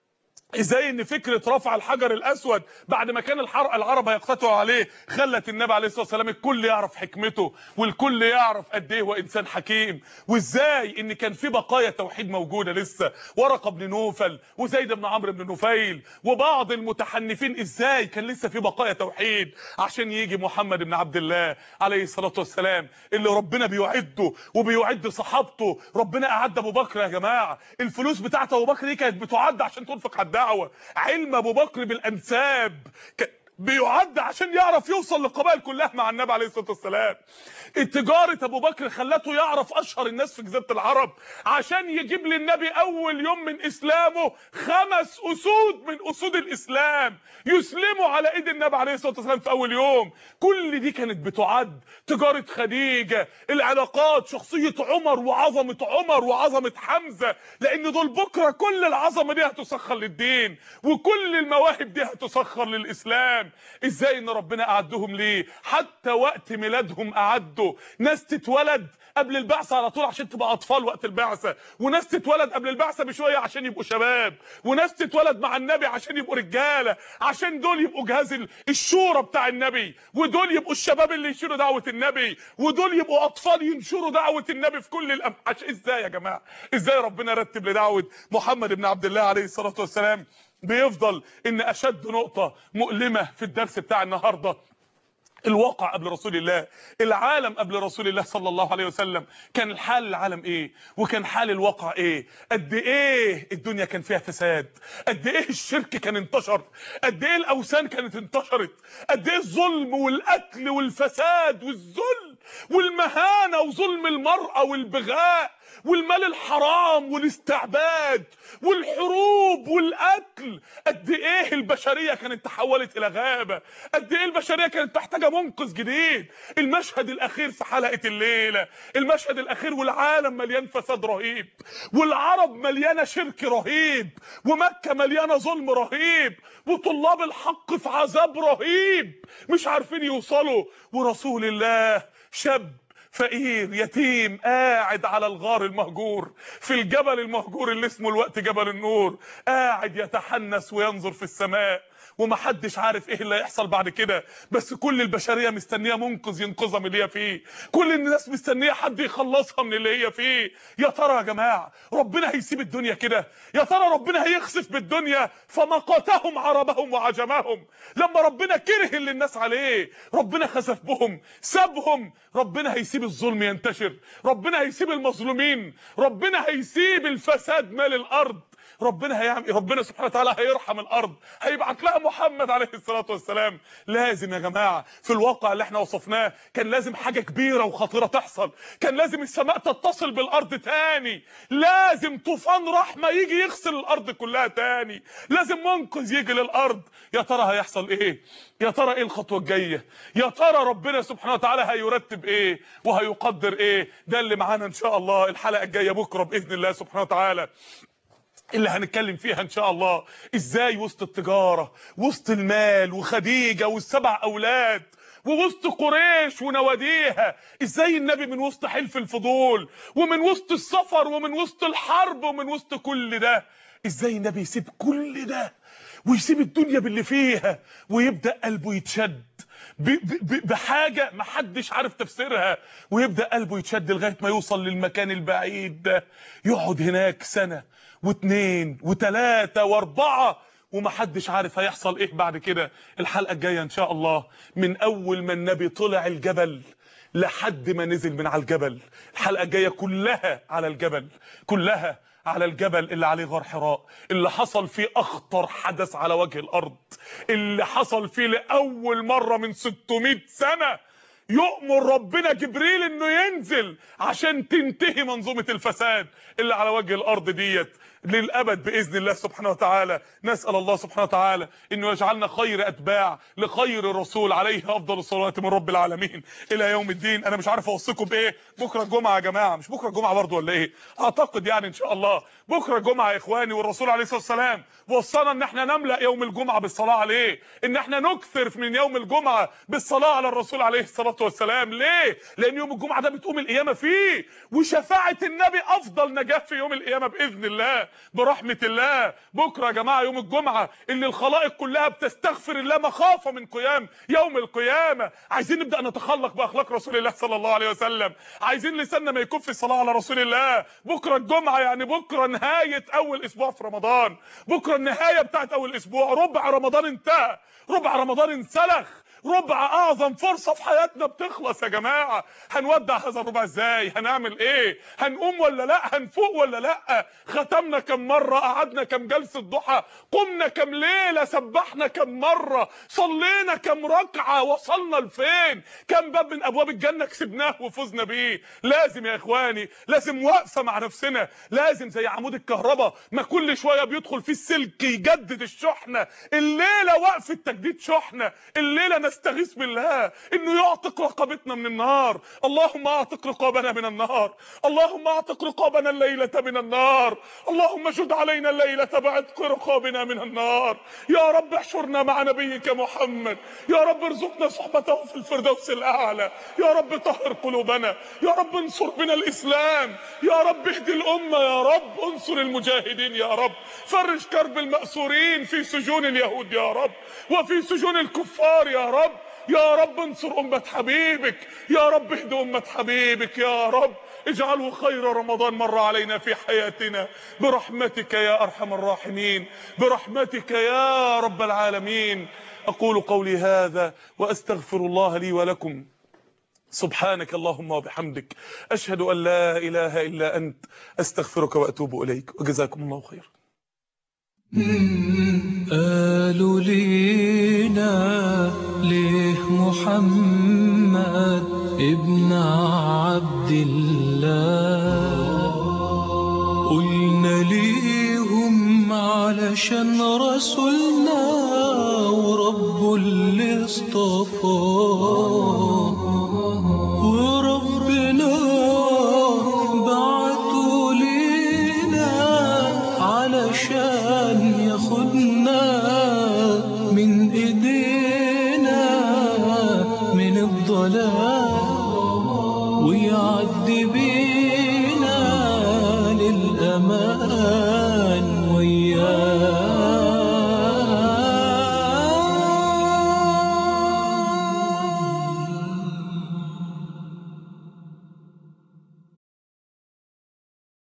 ازاي ان فكره رفع الحجر الاسود بعد ما كان الحرق العرب هيقتتلوا عليه خلت النبي عليه الصلاه والسلام الكل يعرف حكمته والكل يعرف قد ايه هو انسان حكيم وازاي ان كان في بقايا توحيد موجوده لسه ورقه بن نوفل وزيد بن عمرو بن نفيل وبعض المتحنفين ازاي كان لسه في بقايا توحيد عشان يجي محمد بن عبد الله عليه الصلاه والسلام اللي ربنا بيعده وبيعد صحابته ربنا اعد ابو بكر يا جماعه الفلوس بتاعت ابو بكر دي كانت بتعد عشان تنفق على الدعوه علم ابو بكر بالانساب بيعد عشان يعرف يوصل للقبائل كلها مع النبي عليه الصلاه والسلام تجاره ابو بكر خلته يعرف اشهر الناس في جزيره العرب عشان يجيب للنبي اول يوم من اسلامه خمس اسود من اسود الاسلام يسلموا على ايد النبي عليه الصلاه والسلام في اول يوم كل دي كانت بتعد تجاره خديجه العلاقات شخصيه عمر وعظمه عمر وعظمه حمزه لان دول بكره كل العظمه دي هتسخر للدين وكل المواهب دي هتسخر للاسلام والسلام ازاي ان ربنا اعدهم ليه حتى وقت ميلادهم اعدوا ناس تتولد قبل البعثه على طول عشان تبقى اطفال وقت البعثه وناس تتولد قبل البعثه بشويه عشان يبقوا شباب وناس تتولد مع النبي عشان يبقوا رجاله عشان دول يبقوا جهاز الشورى بتاع النبي ودول يبقوا الشباب اللي يشيلوا دعوه النبي ودول يبقوا اطفال ينشروا دعوه النبي في كل الامحاش ازاي يا جماعه ازاي ربنا رتب لدعوه محمد بن عبد الله عليه الصلاه والسلام بيفضل ان اشد نقطه مؤلمه في الدرس بتاع النهارده الواقع قبل رسول الله العالم قبل رسول الله صلى الله عليه وسلم كان حال العالم ايه وكان حال الواقع ايه قد ايه الدنيا كان فيها فساد قد ايه الشرك كان انتشر قد ايه الاوثان كانت انتشرت قد ايه الظلم والقتل والفساد والذل والمهانه وظلم المراه والبغاء والمال الحرام والاستعباد والحروب والقتل قد ايه البشريه كانت تحولت الى غابه قد ايه البشريه كانت محتاجه منقذ جديد المشهد الاخير في حلقه الليله المشهد الاخير والعالم مليان فساد رهيب والعرب مليانه شرك رهيب ومكه مليانه ظلم رهيب وطلاب الحق في عذاب رهيب مش عارفين يوصلوا ورسول الله شاب فقير يتيم قاعد على الغار المهجور في الجبل المهجور اللي اسمه الوقت جبل النور قاعد يتحنس وينظر في السماء ومحدش عارف ايه اللي هيحصل بعد كده بس كل البشريه مستنيه منقذ ينقذها من اللي هي فيه كل الناس مستنيه حد يخلصها من اللي هي فيه يا ترى يا جماعه ربنا هيسيب الدنيا كده يا ترى ربنا هيخسف بالدنيا فمقتهم عربهم وعجمهم لما ربنا كره اللي الناس عليه ربنا خسف بهم سابهم ربنا هيسيب الظلم ينتشر ربنا هيسيب المظلومين ربنا هيسيب الفساد مال الارض ربنا هيعمل ربنا سبحانه وتعالى هيرحم الارض هيبعت لها محمد عليه الصلاه والسلام لازم يا جماعه في الواقع اللي احنا وصفناه كان لازم حاجه كبيره وخطيره تحصل كان لازم السماء تتصل بالارض تاني لازم طوفان رحمه يجي يغسل الارض كلها تاني لازم منقذ يجي للارض يا ترى هيحصل ايه يا ترى ايه الخطوه الجايه يا ترى ربنا سبحانه وتعالى هيرتب ايه وهيقدر ايه ده اللي معانا ان شاء الله الحلقه الجايه بكره باذن الله سبحانه وتعالى اللي هنتكلم فيها ان شاء الله ازاي وسط التجارة وسط المال وخديجة والسبع اولاد ووسط قريش ونواديها ازاي النبي من وسط حلف الفضول ومن وسط السفر ومن وسط الحرب ومن وسط كل ده ازاي النبي يسيب كل ده ويسيب الدنيا باللي فيها ويبدأ قلبه يتشد بحاجة محدش عارف تفسيرها ويبدأ قلبه يتشد لغاية ما يوصل للمكان البعيد ده يقعد هناك سنة واثنين وثلاثة واربعة ومحدش عارف هيحصل ايه بعد كده الحلقة الجاية ان شاء الله من اول ما النبي طلع الجبل لحد ما نزل من على الجبل الحلقة الجاية كلها على الجبل كلها على الجبل اللي عليه غار حراء اللي حصل فيه اخطر حدث على وجه الارض اللي حصل فيه لاول مرة من 600 سنة يؤمر ربنا جبريل انه ينزل عشان تنتهي منظومة الفساد اللي على وجه الارض ديت للابد باذن الله سبحانه وتعالى نسال الله سبحانه وتعالى انه يجعلنا خير اتباع لخير الرسول عليه افضل الصلوات من رب العالمين الى يوم الدين انا مش عارف اوصيكم بايه بكره الجمعه يا جماعه مش بكره الجمعه برضو ولا ايه اعتقد يعني ان شاء الله بكره الجمعه يا اخواني والرسول عليه الصلاه والسلام وصانا ان احنا نملا يوم الجمعه بالصلاه عليه ان احنا نكثر من يوم الجمعه بالصلاه على الرسول عليه الصلاه والسلام ليه لان يوم الجمعه ده بتقوم القيامه فيه وشفاعه النبي افضل نجاه في يوم القيامه باذن الله برحمة الله بكرة يا جماعة يوم الجمعة اللي الخلائق كلها بتستغفر الله مخافة من قيام يوم القيامة عايزين نبدأ نتخلق بأخلاق رسول الله صلى الله عليه وسلم عايزين لساننا ما يكف الصلاة على رسول الله بكرة الجمعة يعني بكرة نهاية أول أسبوع في رمضان بكرة النهاية بتاعت أول أسبوع ربع رمضان انتهى ربع رمضان انسلخ ربع اعظم فرصة في حياتنا بتخلص يا جماعة هنودع هذا الربع ازاي هنعمل ايه هنقوم ولا لا هنفوق ولا لا ختمنا كم مرة قعدنا كم جلسة ضحى قمنا كم ليلة سبحنا كم مرة صلينا كم ركعة وصلنا لفين كم باب من ابواب الجنة كسبناه وفزنا بيه لازم يا اخواني لازم واقفة مع نفسنا لازم زي عمود الكهرباء ما كل شوية بيدخل فيه السلك يجدد الشحنة الليلة وقفة تجديد شحنة الليلة نستغيث بالله انه يعتق رقبتنا من النار اللهم اعتق رقابنا من النار اللهم اعتق رقابنا الليله من النار اللهم جد علينا الليله بعتق رقابنا من النار يا رب احشرنا مع نبيك محمد يا رب ارزقنا صحبته في الفردوس الاعلى يا رب طهر قلوبنا يا رب انصر بنا الاسلام يا رب اهدي الامه يا رب انصر المجاهدين يا رب فرج كرب المأسورين في سجون اليهود يا رب وفي سجون الكفار يا رب يا رب انصر أمة حبيبك يا رب اهد أمة حبيبك يا رب اجعله خير رمضان مر علينا في حياتنا برحمتك يا أرحم الراحمين برحمتك يا رب العالمين أقول قولي هذا وأستغفر الله لي ولكم سبحانك اللهم وبحمدك أشهد أن لا إله إلا أنت أستغفرك وأتوب إليك وجزاكم الله خيرا قالوا لينا ليه محمد ابن عبد الله قلنا ليهم علشان رسولنا ورب اللي اصطفاه